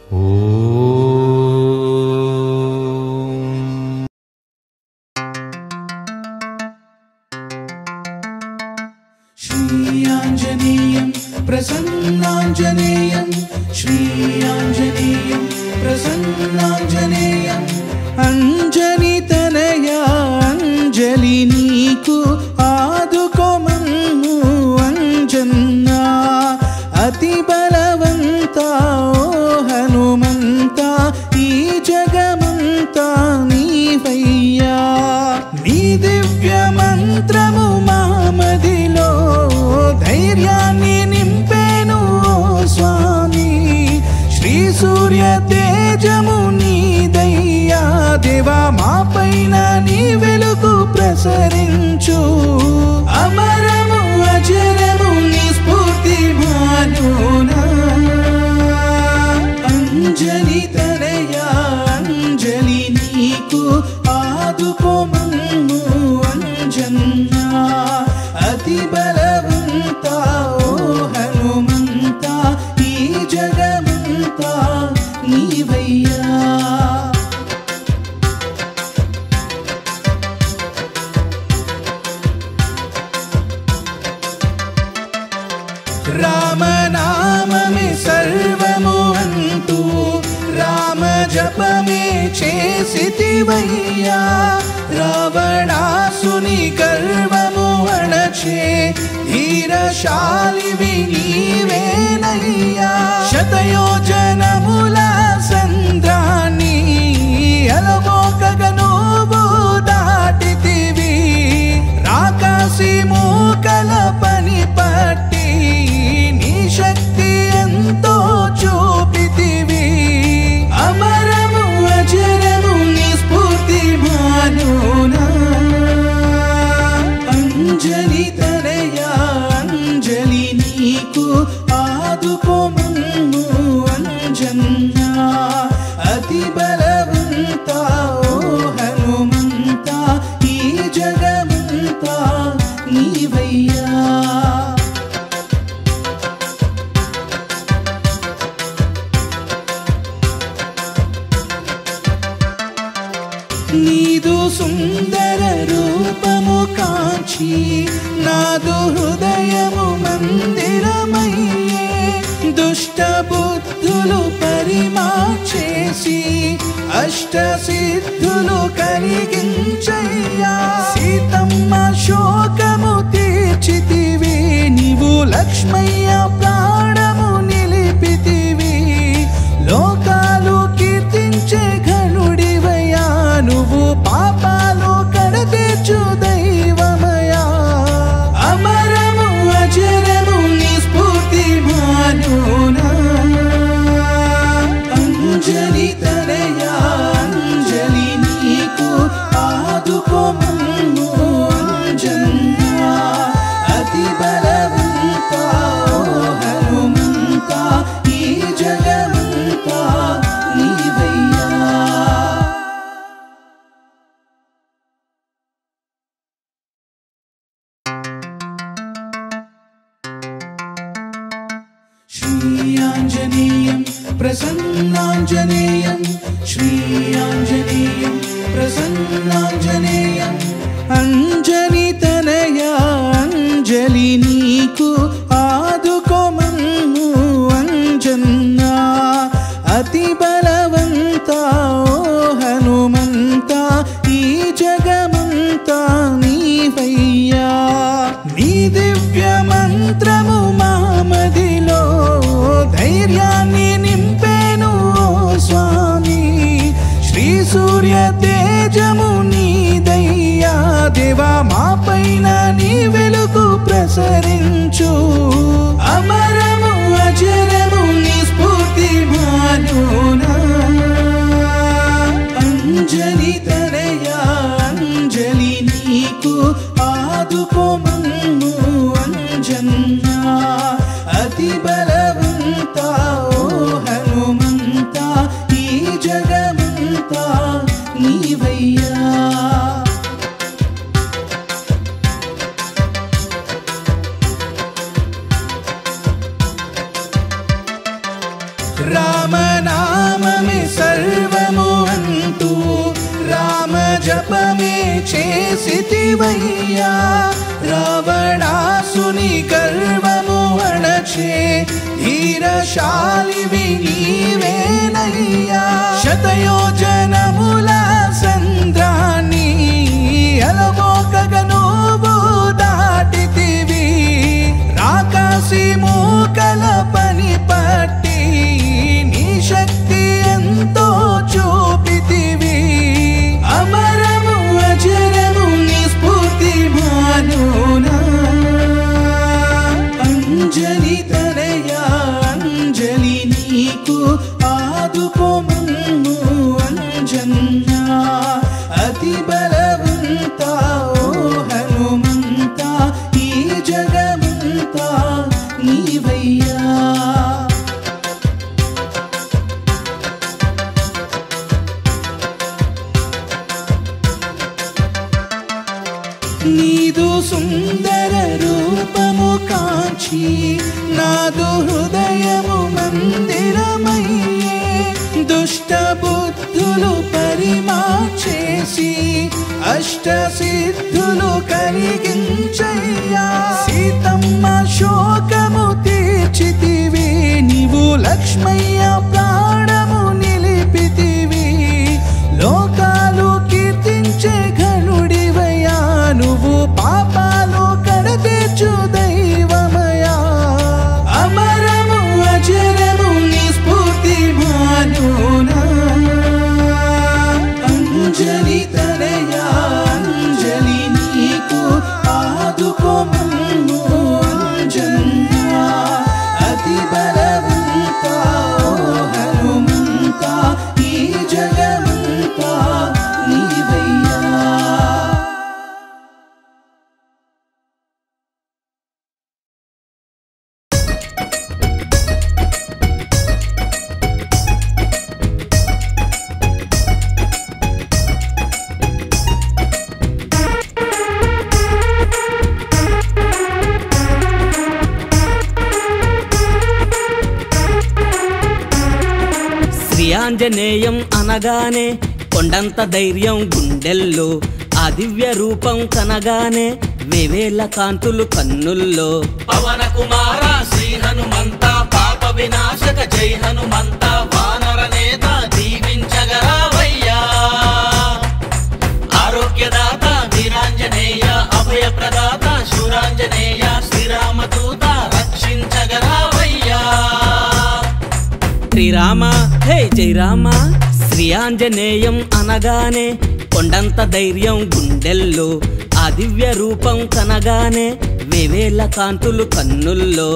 ఓం श्रीयाञ्जनेयं प्रसन्नाञ्जनेयं श्रीयाञ्जनेयं प्रसन्नाञ्जनेयम् अञ्जनितनया अञ्जलि నీకు ఆదుకోమన్ను అంజన్నా అతి బలవంత ఓ హనుమంత ఈ జగమంతా నీవయ్యా నీ దివ్య మంత్రము మామదిలో ధైర్యాన్ని నింపేను ఓ స్వామి శ్రీ సూర్య తేజము నీదయ్యా దేవా మా పైన నీ వెలుగు ప్రసరించు అమరము అజరము నీ స్ఫూర్తి మానునా అంజలి తనయా అంజలి నీకు ఆదుకోమన్ను అంజన్నా అతి బలవంత ఓ హనుమంత ఈ జగమంతా నీవయ్యా రామనామమే సర్వము అంటూ రామ జపమే చేసితివయ్యా రావణాసుని గర్వము అణచే ధీరశాలివి నీవేనయ్యా శతయోజనముల సంద్రాన్ని అలమోకగా నువ్వు దాటితివి రాకాసి మూకల పని పట్టి నీ శక్తి ఎంతో చూపితివి అమరము అజరము నీ స్ఫూర్తి మానునా అంజలి తనయా అంజలి నీకు ఆదుకోమన్ను అంజన్నా అతి బలవంత ఓ హనుమంత ఈ జగమంతా నీవయ్యా నీదు సుందర రూపము కాంచి నాదు హృదయము మందిరమయ్యే దుష్ట బుద్ధులు పరిమాచేసి అష్ట సిద్ధులు కలిగించయ్యా సీతమ్మ శోకము తీర్చితివి నీవు లక్ష్మయ్య ప్రాణము నిలిపితివి లోకాలు కీర్తించే ఘనుడివయ్యా నువ్వు పాపాలు కడతీర్చు దైవమయా అమరము అజరము నీ స్ఫూర్తి మానునా అంజలి తనయా అంజలి నీకు ఆదుకోమన్ను అంజన్నా అతి బలవంత ఓ హనుమంత ఈ జగమంతా నీవయ్యా श्रीयाञ्जनेयं प्रसन्नाञ्जनेयं श्रीयाञ्जनेयं प्रसन्नाञ्जनेयम् अञ्जनितनया अञ्जलि నీకు ఆదుకోమన్ను అంజన్నా అతి బలవంత ఓ హనుమంత ఈ జగమంతా నీవయ్యా నీ దివ్య మంత్రము మామదిలో ధైర్యాన్ని నింపేను ఓ స్వామి శ్రీ సూర్య తేజము నీదయ్యా దేవా మా పైన నీ వెలుగు ప్రసరించు అమరము అజరము నీ స్ఫూర్తి మానునా అంజలి తనయా అంజలి నీకు ఆదుకోమన్ను అంజన్నా అతి బలవంత ఓ హనుమంత ఈ జగమంతా నీవయ్యా రామనా చేసితివయ్యా రావణాసుని గర్వము అణచే ధీరశాలివి నీవేనయ్యా శతయోజనముల సంద్రాన్ని అలమోకగా నువ్వు దాటితివి రాకాసి మూకల పని పట్టి నీ శక్తి ఎంతో చూపితివి అమరము అజరము నీ స్ఫూర్తి మానునా అంజలి తనయా అంజలి నీకు ఆదుకోమన్ను అంజన్నా అతి బలవంత ఓ హనుమంత ఈ జగమంతా నీవయ్యా నీదు సుందర రూపము కాంచి నాదు హృదయము మందిరమయ్యే దుష్ట బుద్ధులు పరిమాచేసి అష్ట సిద్ధులు కలిగించయ్యా సీతమ్మ శోకము తీర్చితివి నీవు లక్ష్మయ్య ప్రాణము నిలిపితివి లోకాలు కీర్తించే ఘనుడివయ్యా నువ్వు పాపాలు కడతీర్చు దైవమయా అమరము అజరము నీ స్ఫూర్తి మానునా అంజలి తనయా అంజలి నీకు ఆదుకోమన్ను అంజన్నా అతి బలవంత ఓ హనుమంత ఈ జగమంతా నీవయ్యా శ్రీ ఆంజనేయం అనగానే కొండంత ధైర్యం గుండెల్లో ఆ దివ్య రూపం కనగానే వేవేల కాంతులు కన్నుల్లో పవన కుమార శ్రీ హనుమంత పాప వినాశక జై హనుమంత వానర నేత దీవించగరావయ్యా ఆరోగ్యదాత వీరాంజనేయ అభయ ప్రదాత శూరాంజనేయ శ్రీరామదూత రక్షించగరావయ్యా శ్రీరామ హే జై రామ శ్రీ ఆంజనేయం అనగానే కొండంత ధైర్యం గుండెల్లో ఆ దివ్య రూపం కనగానే వేవేల కాంతులు కన్నుల్లో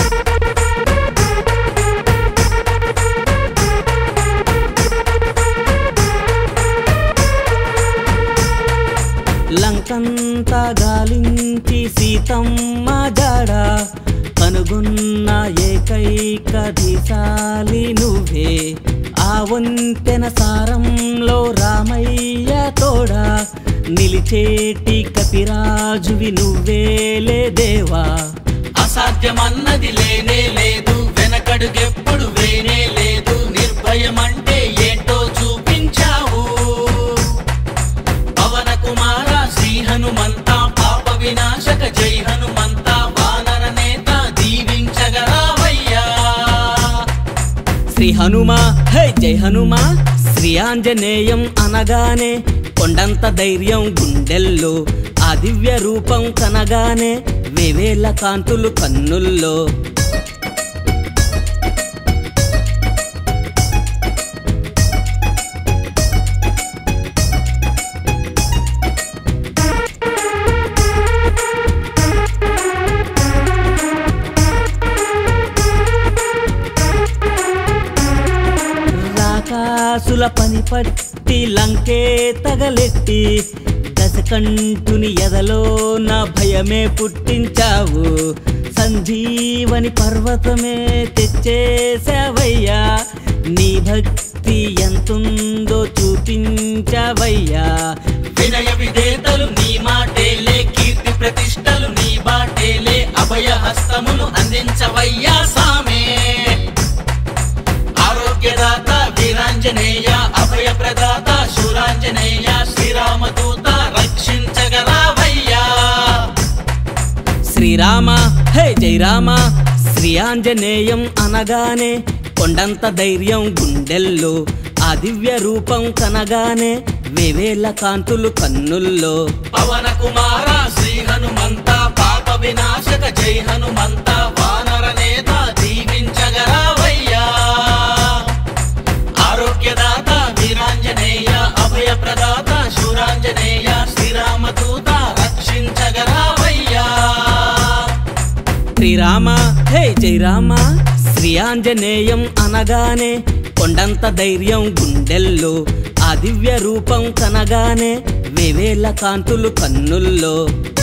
లంకంతా గాలించి సీతమ్మ జాడ కనుగొన్న ఏకైక దిశాలి నువ్వే ఆ వంతెన సారంలో రామయ్య తోడా నిలిచేటి కపిరాజువి నువ్వేలే దేవా అసాధ్యమన్నది లేనే లేదు వెనకడుగెప్పుడు వేనే లేదు నిర్భయమంటే ఏంటో చూపించావు పవన కుమార శ్రీ హనుమంత పాప వినాశక జై హనుమంత వానర నేత దీవించగరావయ్యా శ్రీ హనుమా హే జై హనుమా శ్రీ ఆంజనేయం అనగానే కొండంత ధైర్యం గుండెల్లో ఆ దివ్య రూపం కనగానే వేవేల కాంతులు కన్నుల్లో రాకాసుల పని పట్టి లంకే తగలెట్టి దశకంఠుని ఎదలో నా భయమే పుట్టించావు సంజీవని పర్వతమే తెచ్చేసావయ్యా నీ భక్తి ఎంతుందో చూపించావయ్యా వినయ విధేతలు నీ మాటేలే కీర్తి ప్రతిష్టలు నీ బాటేలే అభయ హస్తములు అందించవయ్యా సామే ఆరోగ్యదాత వీరాంజనేయ అభయ ప్రదాత శూరాంజనేయ శ్రీరామదూత రక్ష జై రామ శ్రీ ఆంజనేయం అనగానే కొండంత ధైర్యం గుండెల్లో ఆ దివ్య రూపం కనగానే వేవేల కాంతులు కన్నుల్లో పవన కుమార శ్రీ హనుమంత పాప వినాశక జై హనుమంత వానర నేత దీవించగరావయ్యా ఆరోగ్యదాత వీరాంజనేయ అభయ ప్రదాత శూరాంజనేయ శ్రీరామదూత రక్షించగరావయ్యా శ్రీరామ హే జై రామ శ్రీ ఆంజనేయం అనగానే కొండంత ధైర్యం గుండెల్లో ఆ దివ్య రూపం కనగానే వేవేల కాంతులు కన్నుల్లో